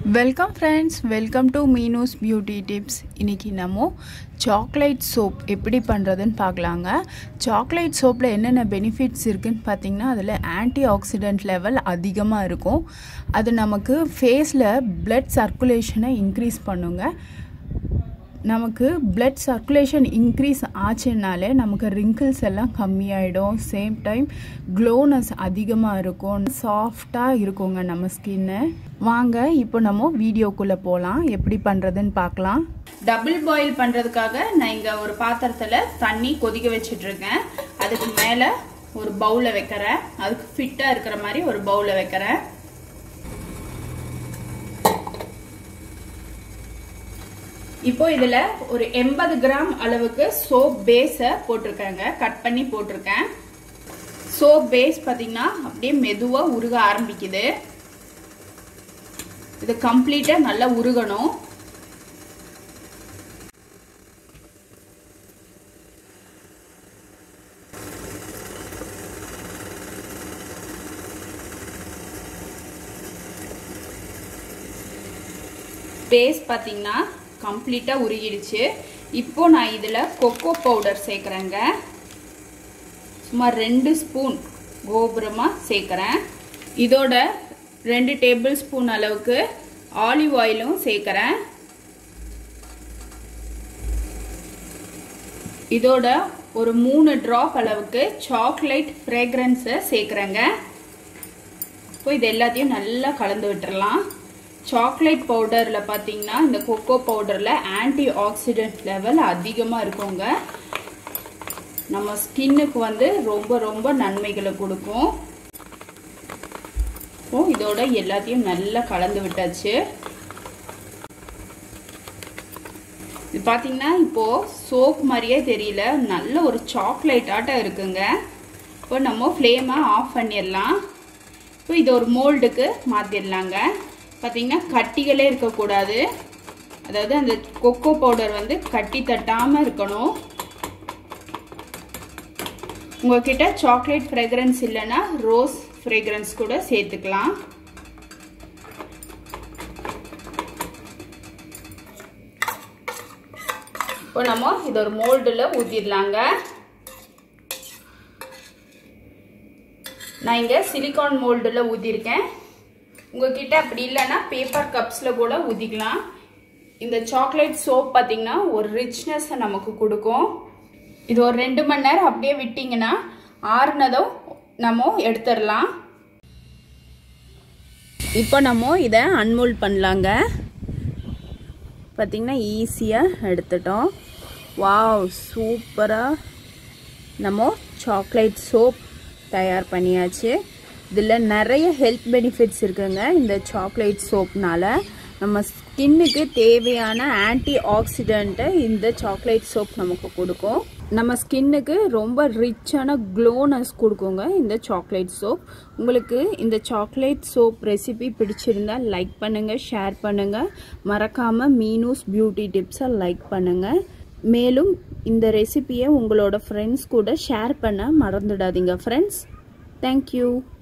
welcome friends welcome to Meenu's beauty tips இன்றைக்கி நம்ம chocolate soap எப்படி பண்ணுறதுன்னு பார்க்கலாங்க சாக்லேட் சோப்பில் என்னென்ன பெனிஃபிட்ஸ் இருக்குதுன்னு பார்த்தீங்கன்னா அதில் ஆன்டி ஆக்சிடென்ட் லெவல் அதிகமாக இருக்கும் அது நமக்கு ஃபேஸில் பிளட் சர்க்குலேஷனை இன்க்ரீஸ் பண்ணுங்க நமக்கு பிளட் சர்க்குலேஷன் இன்க்ரீஸ் ஆச்சுனாலே நமக்கு ரிங்கிள்ஸ் எல்லாம் கம்மியாயிடும் சேம் டைம் க்ளோனஸ் அதிகமாக இருக்கும் சாஃப்டாக இருக்குங்க நம்ம ஸ்கின்னு வாங்க இப்போ நம்ம வீடியோக்குள்ளே போகலாம் எப்படி பண்ணுறதுன்னு பார்க்கலாம் டபுள் பாயில் பண்ணுறதுக்காக நான் இங்கே ஒரு பாத்திரத்தில் தண்ணி கொதிக்க வச்சிட்ருக்கேன் அதுக்கு மேலே ஒரு பவுலில் வைக்கிறேன் அதுக்கு ஃபிட்டாக இருக்கிற மாதிரி ஒரு பவுலில் வைக்கிறேன் இப்போ இதில் ஒரு எண்பது கிராம் அளவுக்கு சோப் பேஸை போட்டிருக்கேங்க கட் பண்ணி போட்டிருக்கேன் சோப் பேஸ் பார்த்தீங்கன்னா அப்படியே மெதுவாக உருக ஆரம்பிக்குது இது கம்ப்ளீட்டாக நல்லா உருகணும் பேஸ் பார்த்தீங்கன்னா கம்ப்ளீட்டாக உருகிடுச்சு இப்போ நான் இதில் கொக்கோ பவுடர் சேர்க்குறேங்க சுமார் ரெண்டு ஸ்பூன் கோபுரமாக சேர்க்குறேன் இதோட ரெண்டு டேபிள் ஸ்பூன் அளவுக்கு ஆலிவ் ஆயிலும் சேர்க்குறேன் இதோட ஒரு மூணு ட்ராப் அளவுக்கு சாக்லேட் ஃப்ரேக்ரன்ஸை சேர்க்குறேங்க இப்போ இது எல்லாத்தையும் நல்லா கலந்து விட்டுறலாம் சாக்லேட் பவுடரில் பார்த்தீங்கன்னா இந்த கொக்கோ பவுடரில் ஆன்டி ஆக்சிடென்ட் லெவல் அதிகமாக இருக்குங்க நம்ம ஸ்கின்னுக்கு வந்து ரொம்ப ரொம்ப நன்மைகளை கொடுக்கும் இப்போ இதோட எல்லாத்தையும் நல்லா கலந்து விட்டாச்சு இது பார்த்தீங்கன்னா இப்போது சோப் மாதிரியே தெரியல நல்ல ஒரு சாக்லேட் ஆட்டம் இருக்குங்க இப்போ நம்ம ஃப்ளேமை ஆஃப் பண்ணிடலாம் இப்போ இது ஒரு மோல்டுக்கு மாற்றிடலாங்க பார்த்தீங்கன்னா கட்டிகளே இருக்கக்கூடாது அதாவது அந்த கொக்கோ பவுடர் வந்து கட்டி தட்டாமல் இருக்கணும் உங்ககிட்ட சாக்லேட் ஃப்ரெக்ரன்ஸ் இல்லைன்னா ரோஸ் ஃப்ரெக்ரன்ஸ் கூட சேர்த்துக்கலாம் இப்போ நம்ம இது ஒரு மோல்டில் ஊற்றிடலாங்க நான் இங்கே சிலிக்கான் மோல்டில் ஊற்றிருக்கேன் உங்ககிட்ட அப்படி இல்லைன்னா பேப்பர் கப்ஸில் கூட ஊற்றிக்கலாம் இந்த சாக்லேட் சோப் பார்த்திங்கன்னா ஒரு ரிச்னஸை நமக்கு கொடுக்கும் இது ஒரு ரெண்டு மணி நேரம் அப்படியே விட்டிங்கன்னா ஆறுனதும் நம்ம எடுத்துடலாம் இப்போ நம்ம இதை அன்மோல்ட் பண்ணலாங்க பார்த்திங்கன்னா ஈஸியாக எடுத்துட்டோம் வாவ் சூப்பராக நம்ம சாக்லேட் சோப் தயார் பண்ணியாச்சு இதில் நிறைய ஹெல்த் பெனிஃபிட்ஸ் இருக்குங்க இந்த சாக்லேட் சோப்னால நம்ம ஸ்கின்னுக்கு தேவையான ஆன்டி ஆக்சிடென்ட்டை இந்த சாக்லேட் சோப் நமக்கு கொடுக்கும் நம்ம ஸ்கின்னுக்கு ரொம்ப ரிச்சான க்ளோனஸ் கொடுக்குங்க இந்த சாக்லேட் சோப் உங்களுக்கு இந்த சாக்லேட் சோப் ரெசிபி பிடிச்சிருந்தா லைக் பண்ணுங்கள் ஷேர் பண்ணுங்கள் மறக்காமல் மீனூஸ் பியூட்டி டிப்ஸை லைக் பண்ணுங்கள் மேலும் இந்த ரெசிபியை உங்களோட ஃப்ரெண்ட்ஸ் கூட ஷேர் பண்ண மறந்துடாதீங்க ஃப்ரெண்ட்ஸ் தேங்க்யூ